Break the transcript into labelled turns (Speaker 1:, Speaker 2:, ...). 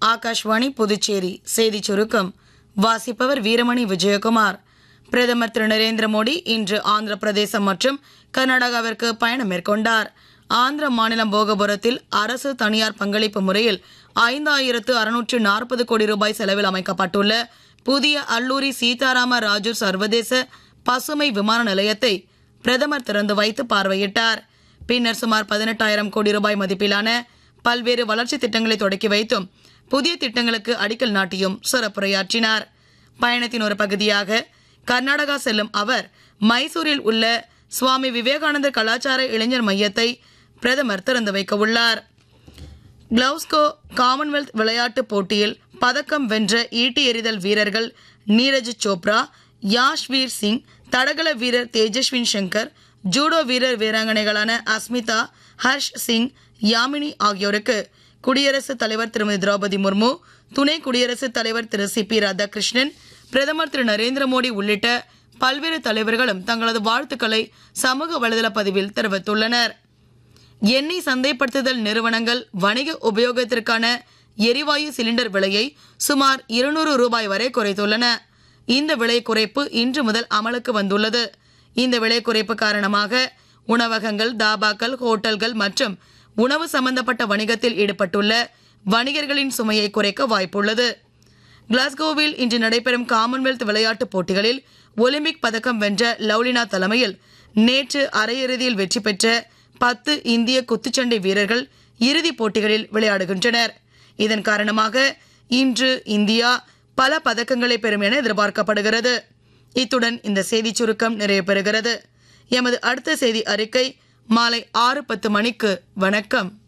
Speaker 1: ஆகாஷ்வாணி புதுச்சேரி செய்திச் சுருக்கம் வாசிப்பவர் வீரமணி விஜயகுமார் பிரதமர் திரு நரேந்திர மோடி இன்று ஆந்திர பிரதேசம் மற்றும் கர்நாடகாவிற்கு பயணம் மேற்கொண்டார் ஆந்திர மாநிலம் போகபுரத்தில் அரசு தனியார் பங்களிப்பு முறையில் ஐந்தாயிரத்து அறுநூற்று நாற்பது கோடி ரூபாய் செலவில் அமைக்கப்பட்டுள்ள புதிய அல்லூரி சீதாராம ராஜு சர்வதேச பசுமை விமான நிலையத்தை பிரதமர் திறந்து வைத்து பார்வையிட்டார் பின்னர் சுமார் பதினெட்டாயிரம் கோடி ரூபாய் மதிப்பிலான பல்வேறு வளர்ச்சி திட்டங்களை தொடக்கி வைத்தும் புதிய திட்டங்களுக்கு அடிக்கல் நாட்டியும் சிறப்புரையாற்றினார் பயணத்தின் ஒரு பகுதியாக கர்நாடகா செல்லும் அவர் மைசூரில் உள்ள சுவாமி விவேகானந்தர் கலாச்சார இளைஞர் மையத்தை பிரதமர் திறந்து வைக்க உள்ளார் கிளவுஸ்கோ காமன்வெல்த் விளையாட்டுப் போட்டியில் பதக்கம் வென்ற ஈட்டி எறிதல் வீரர்கள் நீரஜ் சோப்ரா யாஷ்வீர் சிங் தடகள வீரர் தேஜஸ்வின் சங்கர் ஜூடோ வீரர் வீராங்கனைகளான அஸ்மிதா ஹர்ஷ் சிங் யாமினி ஆகியோருக்கு குடியரசுத் தலைவர் திருமதி திரௌபதி முர்மு துணை குடியரசுத் தலைவர் திரு சி பி ராதாகிருஷ்ணன் பிரதமர் திரு நரேந்திர மோடி உள்ளிட்ட பல்வேறு தலைவர்களும் தங்களது வாழ்த்துக்களை சமூக வலைதள பதிவில் தெரிவித்துள்ளனர் எண்ணெய் சந்தைப்படுத்துதல் நிறுவனங்கள் வணிக உபயோகத்திற்கான எரிவாயு சிலிண்டர் விலையை சுமார் இருநூறு ரூபாய் வரை குறைத்துள்ளன இந்த விலை குறைப்பு இன்று முதல் அமலுக்கு வந்துள்ளது இந்த விலை குறைப்பு காரணமாக உணவகங்கள் தாபாக்கள் ஹோட்டல்கள் மற்றும் உணவு சம்பந்தப்பட்ட வணிகத்தில் ஈடுபட்டுள்ள வணிகர்களின் சுமையை குறைக்க வாய்ப்புள்ளது கிளாஸ்கோவில் இன்று நடைபெறும் காமன்வெல்த் விளையாட்டுப் போட்டிகளில் ஒலிம்பிக் பதக்கம் வென்ற லவ்லினா தலைமையில் நேற்று அரையிறுதியில் வெற்றி பெற்ற பத்து இந்திய குத்துச்சண்டை வீரர்கள் இறுதிப் போட்டிகளில் விளையாடுகின்றனர் இதன் காரணமாக இன்று இந்தியா பல பதக்கங்களை பெறும் என எதிர்பார்க்கப்படுகிறது இத்துடன் இந்த செய்திச் சுருக்கம் நிறைவு பெறுகிறது எமது அடுத்த செய்தி அறிக்கை மாலை ஆறு பத்து மணிக்கு வணக்கம்